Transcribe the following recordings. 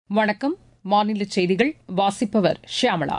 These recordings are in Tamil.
வணக்கம் மாநில செய்திகள் வாசிப்பவர் ஷியாமளா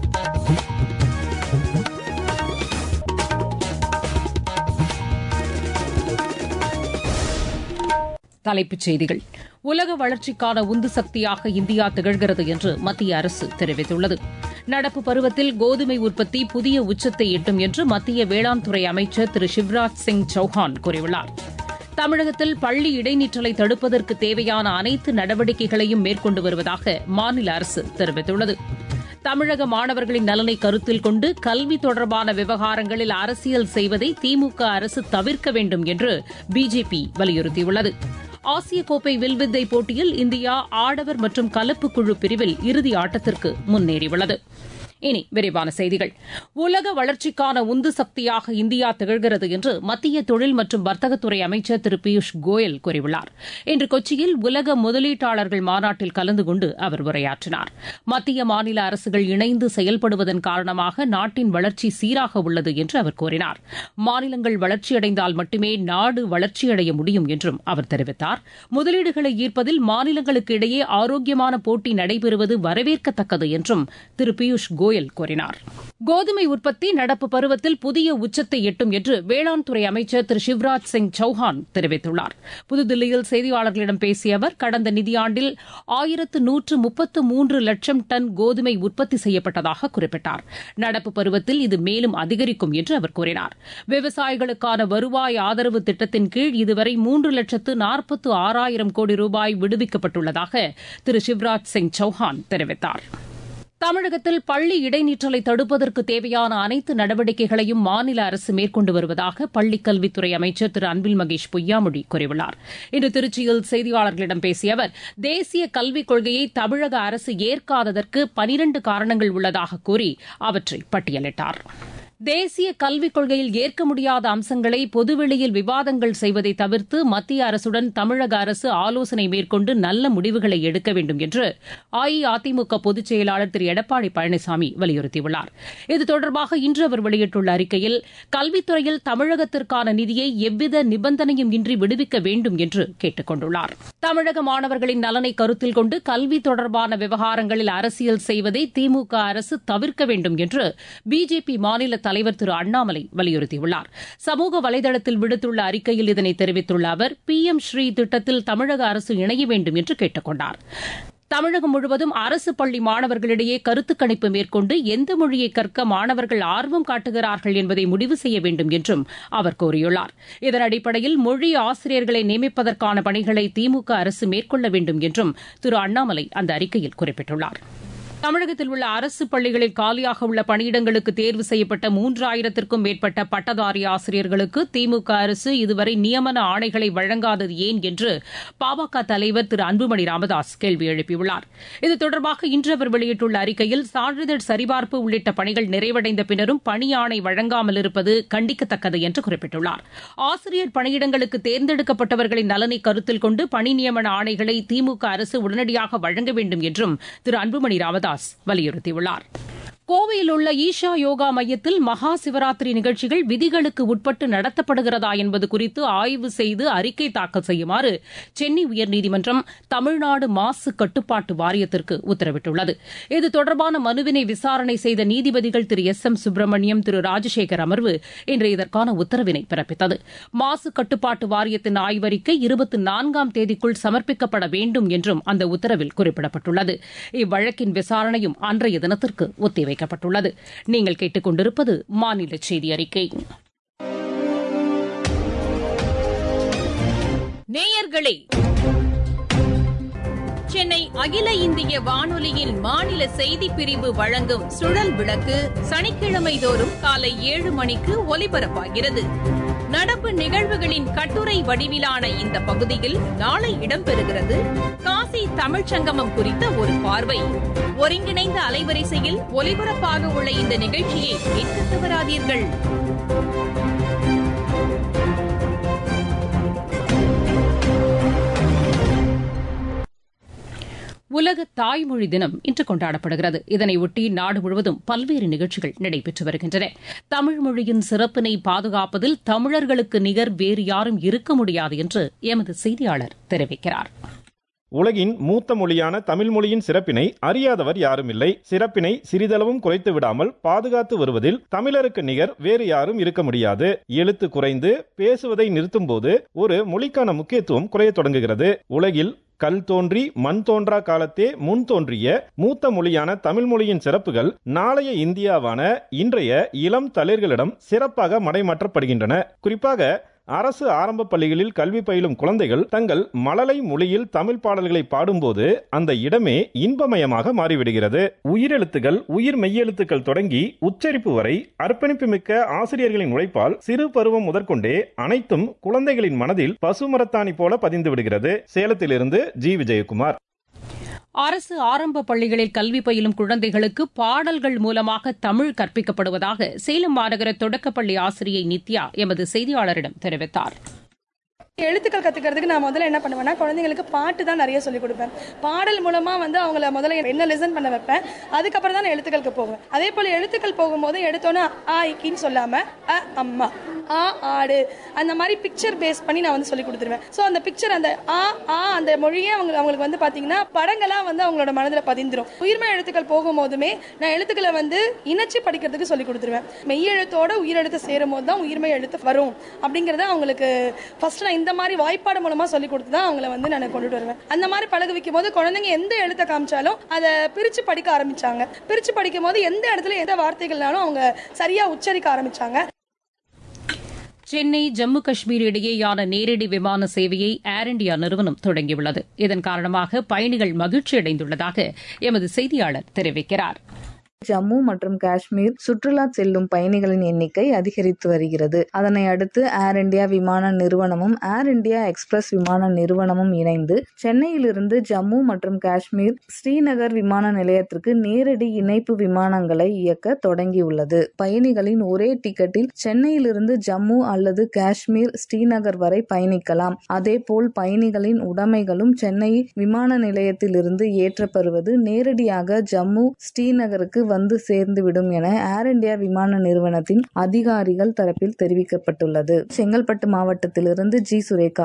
தலைப்புச் செய்திகள் உலக வளர்ச்சிக்கான உந்து சக்தியாக இந்தியா திகழ்கிறது என்று மத்திய அரசு தெரிவித்துள்ளது நடப்பு பருவத்தில் கோதுமை உற்பத்தி புதிய உச்சத்தை எட்டும் என்று மத்திய வேளாண் துறை அமைச்சர் திரு சிவராஜ் சிங் சௌஹான் கூறியுள்ளார் தமிழகத்தில் பள்ளி இடைநிற்றலை தடுப்பதற்கு தேவையான அனைத்து நடவடிக்கைகளையும் மேற்கொண்டு வருவதாக மாநில அரசு தெரிவித்துள்ளது தமிழக மாணவர்களின் நலனை கருத்தில் கொண்டு கல்வி தொடர்பான விவகாரங்களில் அரசியல் செய்வதை திமுக அரசு தவிர்க்க வேண்டும் என்று பிஜேபி வலியுறுத்தியுள்ளது ஆசிய கோப்பை வில்வித்தை போட்டியில் இந்தியா ஆடவர் மற்றும் கலப்பு குழு பிரிவில் இறுதி ஆட்டத்திற்கு முன்னேறியுள்ளது இனி விரிவான செய்திகள் உலக வளர்ச்சிக்கான உந்து சக்தியாக இந்தியா திகழ்கிறது என்று மத்திய தொழில் மற்றும் வர்த்தகத்துறை அமைச்சர் திரு பியூஷ் கோயல் கூறியுள்ளார் இன்று கொச்சியில் உலக முதலீட்டாளர்கள் மாநாட்டில் கலந்து கொண்டு அவர் உரையாற்றினார் மத்திய மாநில அரசுகள் இணைந்து செயல்படுவதன் காரணமாக நாட்டின் வளர்ச்சி சீராக உள்ளது என்று அவர் கூறினார் மாநிலங்கள் வளர்ச்சியடைந்தால் மட்டுமே நாடு வளர்ச்சியடைய முடியும் என்றும் அவர் தெரிவித்தார் முதலீடுகளை ஈர்ப்பதில் மாநிலங்களுக்கு இடையே ஆரோக்கியமான போட்டி நடைபெறுவது வரவேற்கத்தக்கது என்றும் திரு பியூஷ் கோயல் கோயல் கூறினார் கோதுமை உற்பத்தி நடப்பு பருவத்தில் புதிய உச்சத்தை எட்டும் என்று வேளாண் துறை அமைச்சர் திரு சிவராஜ் சிங் சௌஹான் தெரிவித்துள்ளார் புதுதில்லியில் செய்தியாளர்களிடம் பேசிய அவர் கடந்த நிதியாண்டில் ஆயிரத்து நூற்று முப்பத்து மூன்று லட்சம் டன் கோதுமை உற்பத்தி செய்யப்பட்டதாக குறிப்பிட்டார் நடப்பு பருவத்தில் இது மேலும் அதிகரிக்கும் என்று அவர் கூறினார் விவசாயிகளுக்கான வருவாய் ஆதரவு திட்டத்தின் கீழ் இதுவரை மூன்று லட்சத்து நாற்பத்து ஆறாயிரம் கோடி ரூபாய் விடுவிக்கப்பட்டுள்ளதாக திரு சிவராஜ் சிங் சௌஹான் தெரிவித்தாா் தமிழகத்தில் பள்ளி இடைநிற்றலை தடுப்பதற்கு தேவையான அனைத்து நடவடிக்கைகளையும் மாநில அரசு மேற்கொண்டு வருவதாக பள்ளிக் கல்வித்துறை அமைச்சர் திரு அன்பில் மகேஷ் பொய்யாமொழி கூறியுள்ளார் இன்று திருச்சியில் செய்தியாளர்களிடம் பேசிய அவர் தேசிய கல்விக் கொள்கையை தமிழக அரசு ஏற்காததற்கு பனிரண்டு காரணங்கள் உள்ளதாக கூறி அவற்றை பட்டியலிட்டார் தேசிய கல்விக் கொள்கையில் ஏற்க முடியாத அம்சங்களை பொதுவெளியில் விவாதங்கள் செய்வதை தவிர்த்து மத்திய அரசுடன் தமிழக அரசு ஆலோசனை மேற்கொண்டு நல்ல முடிவுகளை எடுக்க வேண்டும் என்று அஇஅதிமுக பொதுச் செயலாளர் திரு எடப்பாடி பழனிசாமி வலியுறுத்தியுள்ளார் இது தொடர்பாக இன்று அவர் வெளியிட்டுள்ள அறிக்கையில் கல்வித்துறையில் தமிழகத்திற்கான நிதியை எவ்வித நிபந்தனையும் இன்றி விடுவிக்க வேண்டும் என்று கேட்டுக் கொண்டுள்ளார் தமிழக மாணவர்களின் நலனை கருத்தில் கொண்டு கல்வி தொடர்பான விவகாரங்களில் அரசியல் செய்வதை திமுக அரசு தவிர்க்க வேண்டும் என்று பிஜேபி மாநில தலைவர் திரு அண்ணாமலை வலியுறுத்தியுள்ளார் சமூக வலைதளத்தில் விடுத்துள்ள அறிக்கையில் இதனை தெரிவித்துள்ள அவர் பி எம் ஸ்ரீ திட்டத்தில் தமிழக அரசு இணைய வேண்டும் என்று கேட்டுக் கொண்டார் தமிழகம் முழுவதும் அரசு பள்ளி மாணவர்களிடையே கருத்து கணிப்பு மேற்கொண்டு எந்த மொழியை கற்க மாணவர்கள் ஆர்வம் காட்டுகிறார்கள் என்பதை முடிவு செய்ய வேண்டும் என்றும் அவர் கூறியுள்ளார் இதன் அடிப்படையில் மொழி ஆசிரியர்களை நியமிப்பதற்கான பணிகளை திமுக அரசு மேற்கொள்ள வேண்டும் என்றும் திரு அண்ணாமலை அந்த அறிக்கையில் குறிப்பிட்டுள்ளார் தமிழகத்தில் உள்ள அரசு பள்ளிகளில் காலியாக உள்ள பணியிடங்களுக்கு தேர்வு செய்யப்பட்ட மூன்றாயிரத்திற்கும் மேற்பட்ட பட்டதாரி ஆசிரியர்களுக்கு திமுக அரசு இதுவரை நியமன ஆணைகளை வழங்காதது ஏன் என்று பாமக தலைவர் திரு அன்புமணி ராமதாஸ் கேள்வி எழுப்பியுள்ளார் இது தொடர்பாக இன்று அவர் வெளியிட்டுள்ள அறிக்கையில் சான்றிதழ் சரிபார்ப்பு உள்ளிட்ட பணிகள் நிறைவடைந்த பின்னரும் பணி ஆணை வழங்காமல் இருப்பது கண்டிக்கத்தக்கது என்று குறிப்பிட்டுள்ளார் ஆசிரியர் பணியிடங்களுக்கு தேர்ந்தெடுக்கப்பட்டவர்களின் நலனை கருத்தில் கொண்டு பணி நியமன ஆணைகளை திமுக அரசு உடனடியாக வழங்க வேண்டும் என்றும் திரு அன்புமணி ராமதாஸ் தாஸ் வலியுறுத்தியுள்ளார் கோவையில் உள்ள ஈஷா யோகா மையத்தில் மகா சிவராத்திரி நிகழ்ச்சிகள் விதிகளுக்கு உட்பட்டு நடத்தப்படுகிறதா என்பது குறித்து ஆய்வு செய்து அறிக்கை தாக்கல் செய்யுமாறு சென்னை உயர்நீதிமன்றம் தமிழ்நாடு மாசு கட்டுப்பாட்டு வாரியத்திற்கு உத்தரவிட்டுள்ளது இது தொடர்பான மனுவினை விசாரணை செய்த நீதிபதிகள் திரு எஸ் எம் சுப்பிரமணியம் திரு ராஜசேகர் அமர்வு இன்று இதற்கான உத்தரவினை பிறப்பித்தது மாசு கட்டுப்பாட்டு வாரியத்தின் ஆய்வறிக்கை இருபத்தி நான்காம் தேதிக்குள் சமர்ப்பிக்கப்பட வேண்டும் என்றும் அந்த உத்தரவில் குறிப்பிடப்பட்டுள்ளது இவ்வழக்கின் விசாரணையும் அன்றைய தினத்திற்கு ஒத்திவைக்கப்பட்டது வைக்கப்பட்டுள்ளது நீங்கள் கேட்டுக்கொண்டிருப்பது மாநில செய்தி அறிக்கை நேயர்களே சென்னை அகில இந்திய வானொலியின் மாநில செய்தி பிரிவு வழங்கும் சுழல் விளக்கு சனிக்கிழமை தோறும் காலை ஏழு மணிக்கு ஒலிபரப்பாகிறது நடப்பு நிகழ்வுகளின் கட்டுரை வடிவிலான இந்த பகுதியில் நாளை இடம்பெறுகிறது காசி தமிழ்ச்சங்கமம் குறித்த ஒரு பார்வை ஒருங்கிணைந்த அலைவரிசையில் ஒலிபரப்பாக உள்ள இந்த நிகழ்ச்சியை கேட்க தவறாதீர்கள் உலக தாய்மொழி தினம் இன்று கொண்டாடப்படுகிறது இதனையொட்டி நாடு முழுவதும் பல்வேறு நிகழ்ச்சிகள் நடைபெற்று வருகின்றன தமிழ் மொழியின் சிறப்பினை பாதுகாப்பதில் தமிழர்களுக்கு நிகர் வேறு யாரும் இருக்க முடியாது என்று எமது செய்தியாளர் தெரிவிக்கிறார் உலகின் மூத்த மொழியான தமிழ் மொழியின் சிறப்பினை அறியாதவர் யாரும் இல்லை சிறப்பினை சிறிதளவும் குறைத்து விடாமல் பாதுகாத்து வருவதில் தமிழருக்கு நிகர் வேறு யாரும் இருக்க முடியாது எழுத்து குறைந்து பேசுவதை நிறுத்தும் போது ஒரு மொழிக்கான முக்கியத்துவம் குறையத் தொடங்குகிறது உலகில் கல் தோன்றி மண் தோன்றா காலத்தே முன் தோன்றிய மூத்த மொழியான தமிழ் மொழியின் சிறப்புகள் நாளைய இந்தியாவான இன்றைய இளம் தளிர்களிடம் சிறப்பாக மடைமாற்றப்படுகின்றன குறிப்பாக அரசு ஆரம்ப பள்ளிகளில் கல்வி பயிலும் குழந்தைகள் தங்கள் மழலை மொழியில் தமிழ் பாடல்களை பாடும்போது அந்த இடமே இன்பமயமாக மாறிவிடுகிறது உயிரெழுத்துகள் உயிர் மெய்யெழுத்துக்கள் தொடங்கி உச்சரிப்பு வரை அர்ப்பணிப்பு மிக்க ஆசிரியர்களின் உழைப்பால் சிறு பருவம் முதற்கொண்டே அனைத்தும் குழந்தைகளின் மனதில் பசுமரத்தாணி போல பதிந்து விடுகிறது சேலத்திலிருந்து ஜி விஜயகுமார் அரசு ஆரம்ப பள்ளிகளில் கல்வி பயிலும் குழந்தைகளுக்கு பாடல்கள் மூலமாக தமிழ் கற்பிக்கப்படுவதாக சேலம் மாநகர தொடக்கப்பள்ளி ஆசிரியை நித்யா எமது செய்தியாளரிடம் தெரிவித்தார் எழுத்துக்கள் கற்றுக்கிறதுக்கு நான் முதல்ல என்ன பண்ணுவேன்னா குழந்தைங்களுக்கு பாட்டு தான் நிறைய சொல்லிக் கொடுப்பேன் பாடல் மூலமாக வந்து அவங்கள முதல்ல என்ன லிசன் பண்ண வைப்பேன் அதுக்கப்புறம் தான் நான் எழுத்துக்களுக்கு போவேன் அதே போல் எழுத்துக்கள் போகும்போது எடுத்தோன்னே ஆ இக்கின்னு சொல்லாமல் அ அம்மா ஆ ஆடு அந்த மாதிரி பிக்சர் பேஸ் பண்ணி நான் வந்து சொல்லி கொடுத்துருவேன் ஸோ அந்த பிக்சர் அந்த ஆ ஆ அந்த மொழியே அவங்க அவங்களுக்கு வந்து பார்த்தீங்கன்னா படங்களாக வந்து அவங்களோட மனதில் பதிந்துரும் உயிர்மை எழுத்துக்கள் போகும்போதுமே நான் எழுத்துக்களை வந்து இணைச்சு படிக்கிறதுக்கு சொல்லி கொடுத்துருவேன் மெய்யெழுத்தோட உயிரெழுத்து சேரும் போது தான் உயிர்மை எழுத்து வரும் அப்படிங்கிறத அவங்களுக்கு ஃபர்ஸ்ட் நான் இந்த மாதிரி வாய்ப்பாடு மூலமா சொல்லி கொடுத்து தான் அவங்கள வந்து நான் கொண்டுட்டு வருவேன் அந்த மாதிரி பழக வைக்கும் போது குழந்தைங்க எந்த எழுத்தை காமிச்சாலும் அதை பிரிச்சு படிக்க ஆரம்பிச்சாங்க பிரிச்சு படிக்கும் போது எந்த இடத்துல எந்த வார்த்தைகள்னாலும் அவங்க சரியா உச்சரிக்க ஆரம்பிச்சாங்க சென்னை ஜம்மு காஷ்மீர் இடையேயான நேரடி விமான சேவையை ஏர் இண்டியா நிறுவனம் தொடங்கியுள்ளது இதன் காரணமாக பயணிகள் மகிழ்ச்சியடைந்துள்ளதாக எமது செய்தியாளர் தெரிவிக்கிறார் ஜம்மு மற்றும் காஷ்மீர் சுற்றுலா செல்லும் பயணிகளின் எண்ணிக்கை அதிகரித்து வருகிறது அதனை அடுத்து ஏர் இந்தியா விமான நிறுவனமும் ஏர் இந்தியா எக்ஸ்பிரஸ் விமான நிறுவனமும் இணைந்து சென்னையிலிருந்து ஜம்மு மற்றும் காஷ்மீர் ஸ்ரீநகர் விமான நிலையத்திற்கு நேரடி இணைப்பு விமானங்களை இயக்க தொடங்கியுள்ளது பயணிகளின் ஒரே டிக்கெட்டில் சென்னையிலிருந்து ஜம்மு அல்லது காஷ்மீர் ஸ்ரீநகர் வரை பயணிக்கலாம் அதேபோல் பயணிகளின் உடைமைகளும் சென்னை விமான நிலையத்திலிருந்து ஏற்றப்படுவது நேரடியாக ஜம்மு ஸ்ரீநகருக்கு வந்து சேர்ந்துவிடும் என ஏர் இந்தியா விமான நிறுவனத்தின் அதிகாரிகள் தரப்பில் தெரிவிக்கப்பட்டுள்ளது செங்கல்பட்டு மாவட்டத்திலிருந்து ஜி சுரேகா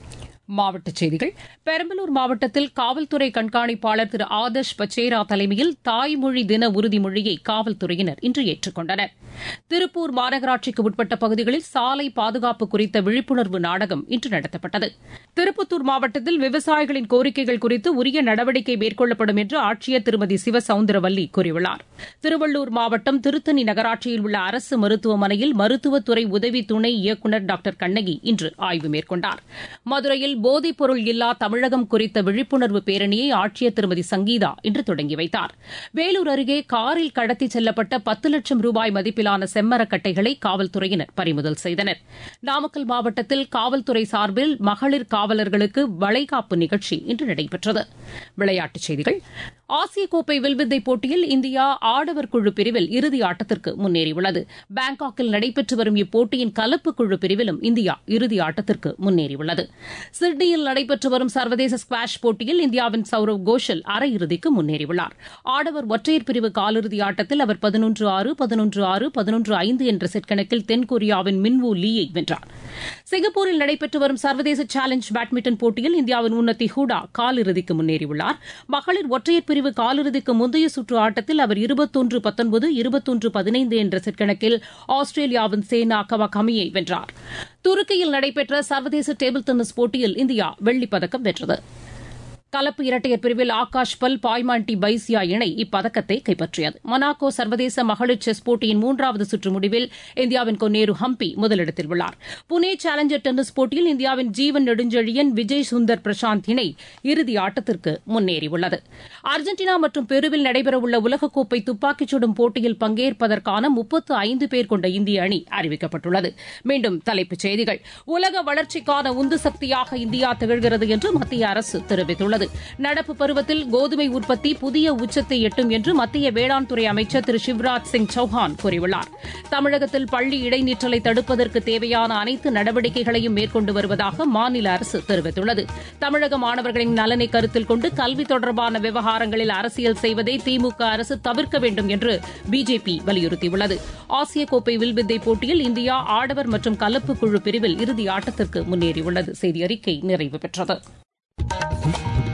மாவட்டச் செய்திகள் பெரம்பலூர் மாவட்டத்தில் காவல்துறை கண்காணிப்பாளர் திரு ஆதர்ஷ் பச்சேரா தலைமையில் தாய்மொழி தின உறுதிமொழியை காவல்துறையினர் இன்று ஏற்றுக்கொண்டனர் திருப்பூர் மாநகராட்சிக்கு உட்பட்ட பகுதிகளில் சாலை பாதுகாப்பு குறித்த விழிப்புணர்வு நாடகம் இன்று நடத்தப்பட்டது திருப்பத்தூர் மாவட்டத்தில் விவசாயிகளின் கோரிக்கைகள் குறித்து உரிய நடவடிக்கை மேற்கொள்ளப்படும் என்று ஆட்சியர் திருமதி சிவசவுந்தரவல்லி கூறியுள்ளார் திருவள்ளூர் மாவட்டம் திருத்தணி நகராட்சியில் உள்ள அரசு மருத்துவமனையில் மருத்துவத்துறை உதவி துணை இயக்குநர் டாக்டர் கண்ணகி இன்று ஆய்வு மேற்கொண்டார் மதுரையில் போதைப் பொருள் இல்லா தமிழகம் குறித்த விழிப்புணர்வு பேரணியை ஆட்சியர் திருமதி சங்கீதா இன்று தொடங்கி வைத்தார் வேலூர் அருகே காரில் கடத்திச் செல்லப்பட்ட பத்து லட்சம் ரூபாய் மதிப்பிலான செம்மரக்கட்டைகளை காவல்துறையினர் பறிமுதல் செய்தனர் நாமக்கல் மாவட்டத்தில் காவல்துறை சார்பில் மகளிர் காவலர்களுக்கு வளைகாப்பு நிகழ்ச்சி இன்று நடைபெற்றது விளையாட்டுச் செய்திகள் ஆசிய கோப்பை வில்வித்தை போட்டியில் இந்தியா ஆடவர் குழு பிரிவில் இறுதி ஆட்டத்திற்கு முன்னேறியுள்ளது பாங்காக்கில் நடைபெற்று வரும் இப்போட்டியின் கலப்பு குழு பிரிவிலும் இந்தியா இறுதி ஆட்டத்திற்கு முன்னேறியுள்ளது சிட்னியில் நடைபெற்று வரும் சர்வதேச ஸ்குவாஷ் போட்டியில் இந்தியாவின் சௌரவ் கோஷல் அரையிறுதிக்கு முன்னேறியுள்ளார் ஆடவர் ஒற்றையர் பிரிவு காலிறுதி ஆட்டத்தில் அவர் பதினொன்று ஆறு பதினொன்று ஆறு பதினொன்று ஐந்து என்ற செட் கணக்கில் தென்கொரியாவின் மின்வூ லீயை வென்றார் சிங்கப்பூரில் நடைபெற்று வரும் சர்வதேச சேலஞ்ச் பேட்மிண்டன் போட்டியில் இந்தியாவின் உன்னதி ஹூடா காலிறுதிக்கு முன்னேறியுள்ளார் மகளிர் ஒற்றையர் பிரிவு காலிறுதிக்கு முந்தைய சுற்று ஆட்டத்தில் அவர் இருபத்தொன்று பத்தொன்பது இருபத்தொன்று பதினைந்து என்ற செட் கணக்கில் ஆஸ்திரேலியாவின் சேனா கவாகமியை வென்றார் துருக்கியில் நடைபெற்ற சர்வதேச டேபிள் டென்னிஸ் போட்டியில் இந்தியா வெள்ளிப் பதக்கம் வென்றது கலப்பு இரட்டையர் பிரிவில் ஆகாஷ் பல் பாய்மாண்டி பைசியா இணை இப்பதக்கத்தை கைப்பற்றியது மொனாக்கோ சர்வதேச மகளிர் செஸ் போட்டியின் மூன்றாவது சுற்று முடிவில் இந்தியாவின் கொன்னேரு ஹம்பி முதலிடத்தில் உள்ளார் புனே சேலஞ்சர் டென்னிஸ் போட்டியில் இந்தியாவின் ஜீவன் நெடுஞ்செழியன் விஜய் சுந்தர் பிரசாந்த் இணை இறுதி ஆட்டத்திற்கு முன்னேறியுள்ளது அர்ஜென்டினா மற்றும் பெருவில் நடைபெறவுள்ள உலகக்கோப்பை துப்பாக்கிச் சுடும் போட்டியில் பங்கேற்பதற்கான முப்பத்து ஐந்து பேர் கொண்ட இந்திய அணி அறிவிக்கப்பட்டுள்ளது மீண்டும் தலைப்புச் செய்திகள் உலக வளர்ச்சிக்கான உந்து சக்தியாக இந்தியா திகழ்கிறது என்று மத்திய அரசு தெரிவித்துள்ளது நடப்பு பருவத்தில் கோதுமை உற்பத்தி புதிய உச்சத்தை எட்டும் என்று மத்திய வேளாண் துறை அமைச்சர் திரு சிவராஜ் சிங் சௌஹான் கூறியுள்ளார் தமிழகத்தில் பள்ளி இடைநிற்றலை தடுப்பதற்கு தேவையான அனைத்து நடவடிக்கைகளையும் மேற்கொண்டு வருவதாக மாநில அரசு தெரிவித்துள்ளது தமிழக மாணவர்களின் நலனை கருத்தில் கொண்டு கல்வி தொடர்பான விவகாரங்களில் அரசியல் செய்வதை திமுக அரசு தவிர்க்க வேண்டும் என்று பிஜேபி வலியுறுத்தியுள்ளது ஆசிய கோப்பை வில்வித்தை போட்டியில் இந்தியா ஆடவர் மற்றும் கலப்பு குழு பிரிவில் இறுதி ஆட்டத்திற்கு முன்னேறியுள்ளது செய்தி அறிக்கை நிறைவு பெற்றது